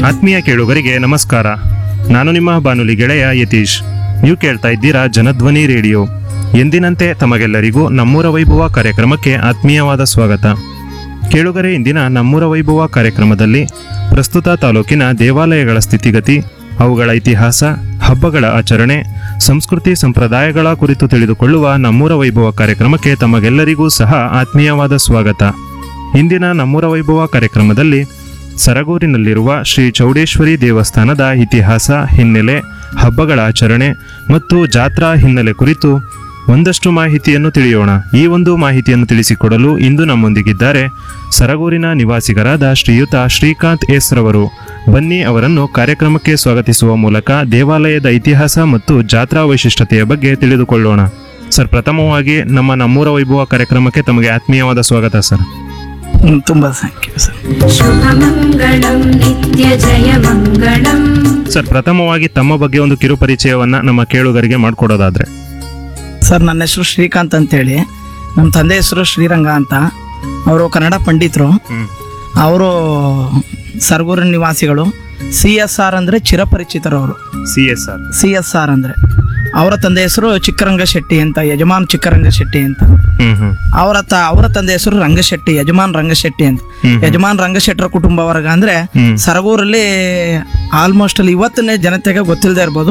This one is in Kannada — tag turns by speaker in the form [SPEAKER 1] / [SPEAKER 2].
[SPEAKER 1] ಆತ್ಮೀಯ ಕೇಳುಗರಿಗೆ ನಮಸ್ಕಾರ ನಾನು ನಿಮ್ಮ ಬಾನುಲಿ ಗೆಳೆಯ ಯತೀಶ್ ನೀವು ಕೇಳ್ತಾ ಇದ್ದೀರಾ ಜನಧ್ವನಿ ರೇಡಿಯೋ ಎಂದಿನಂತೆ ತಮಗೆಲ್ಲರಿಗೂ ನಮ್ಮೂರ ವೈಭವ ಕಾರ್ಯಕ್ರಮಕ್ಕೆ ಆತ್ಮೀಯವಾದ ಸ್ವಾಗತ ಕೇಳುಗರೆ ಇಂದಿನ ನಮ್ಮೂರ ವೈಭವ ಕಾರ್ಯಕ್ರಮದಲ್ಲಿ ಪ್ರಸ್ತುತ ತಾಲೂಕಿನ ದೇವಾಲಯಗಳ ಸ್ಥಿತಿಗತಿ ಅವುಗಳ ಇತಿಹಾಸ ಹಬ್ಬಗಳ ಆಚರಣೆ ಸಂಸ್ಕೃತಿ ಸಂಪ್ರದಾಯಗಳ ಕುರಿತು ತಿಳಿದುಕೊಳ್ಳುವ ನಮ್ಮೂರ ವೈಭವ ಕಾರ್ಯಕ್ರಮಕ್ಕೆ ತಮಗೆಲ್ಲರಿಗೂ ಸಹ ಆತ್ಮೀಯವಾದ ಸ್ವಾಗತ ಇಂದಿನ ನಮ್ಮೂರ ವೈಭವ ಕಾರ್ಯಕ್ರಮದಲ್ಲಿ ಸರಗೂರಿನಲ್ಲಿರುವ ಶ್ರೀ ಚೌಡೇಶ್ವರಿ ದೇವಸ್ಥಾನದ ಇತಿಹಾಸ ಹಿನ್ನೆಲೆ ಹಬ್ಬಗಳ ಆಚರಣೆ ಮತ್ತು ಜಾತ್ರಾ ಹಿನ್ನೆಲೆ ಕುರಿತು ಒಂದಷ್ಟು ಮಾಹಿತಿಯನ್ನು ತಿಳಿಯೋಣ ಈ ಒಂದು ಮಾಹಿತಿಯನ್ನು ತಿಳಿಸಿಕೊಡಲು ಇಂದು ನಮ್ಮೊಂದಿಗಿದ್ದಾರೆ ಸರಗೂರಿನ ನಿವಾಸಿಗರಾದ ಶ್ರೀಯುತ ಶ್ರೀಕಾಂತ್ ಎಸ್ ರವರು ಬನ್ನಿ ಅವರನ್ನು ಕಾರ್ಯಕ್ರಮಕ್ಕೆ ಸ್ವಾಗತಿಸುವ ಮೂಲಕ ದೇವಾಲಯದ ಇತಿಹಾಸ ಮತ್ತು ಜಾತ್ರಾ ವೈಶಿಷ್ಟ್ಯತೆಯ ಬಗ್ಗೆ ತಿಳಿದುಕೊಳ್ಳೋಣ ಸರ್ ಪ್ರಥಮವಾಗಿ ನಮ್ಮ ನಮ್ಮೂರ ವೈಭವ ಕಾರ್ಯಕ್ರಮಕ್ಕೆ ತಮಗೆ ಆತ್ಮೀಯವಾದ ಸ್ವಾಗತ ಸರ್
[SPEAKER 2] ಹ್ಮ್, ತುಂಬಾ ಥ್ಯಾಂಕ್ ಯು ಸರ್
[SPEAKER 3] शुभमङ्गलं नित्यजयमङ्गलम्
[SPEAKER 1] ಸರ್ ಪ್ರಥಮವಾಗಿ ತಮ್ಮ ಬಗ್ಗೆ ಒಂದು ಕಿರು ಪರಿಚಯವನ್ನ ನಮ್ಮ ಕೇಳುಗರಿಗೆ ಮಾಡಿಕೊಡೋದಾದ್ರೆ
[SPEAKER 2] ಸರ್ ನನ್ನ ಹೆಸರು ಶ್ರೀಕಾಂತ್ ಅಂತೇಳಿ ನಮ್ಮ ತಂದೆ ಹೆಸರು ಶ್ರೀರಂಗ ಅಂತ ಅವರು ಕನ್ನಡ ಪಂಡಿತರು ಅವರು ಸರ್ಗೂರಿನ ನಿವಾಸಿಗಳು ಸಿ ಎಸ್ ಆರ್ ಅಂದರೆ ಚಿರಪರಿಚಿತರವರು
[SPEAKER 1] C S R
[SPEAKER 2] C S R ಅಂದರೆ ಅವರ ತಂದೆ ಹೆಸರು ಚಿಕ್ಕರಂಗ ಶೆಟ್ಟಿ ಅಂತ ಯಜಮಾನ್ ಚಿಕ್ಕರಂಗ ಶೆಟ್ಟಿ ಅಂತ
[SPEAKER 1] ಹ್ಮ್ ಹ್ಮ್
[SPEAKER 2] ಅವರ ತ ಅವರ ತಂದೆ ಹೆಸರು ರಂಗಶೆಟ್ಟಿ ಯಜಮಾನ್ ರಂಗಶೆಟ್ಟಿ ಅಂತ
[SPEAKER 1] ಹ್ಮ್.
[SPEAKER 2] ಯಜಮಾನ್ ರಂಗಶೆಟ್ಟರ ಕುಟುಂಬ ವರ್ಗ ಅಂದ್ರೆ
[SPEAKER 1] ಹ್ಮ್.
[SPEAKER 2] ಸರಗೂರಲ್ಲಿ ಆಲ್ಮೋಸ್ಟ್ ಅಲ್ಲಿ ಇವತ್ತಿನ ಜನತೆಗೆ ಗೊತ್ತಿಲ್ಲದೆ ಇರ್ಬೋದು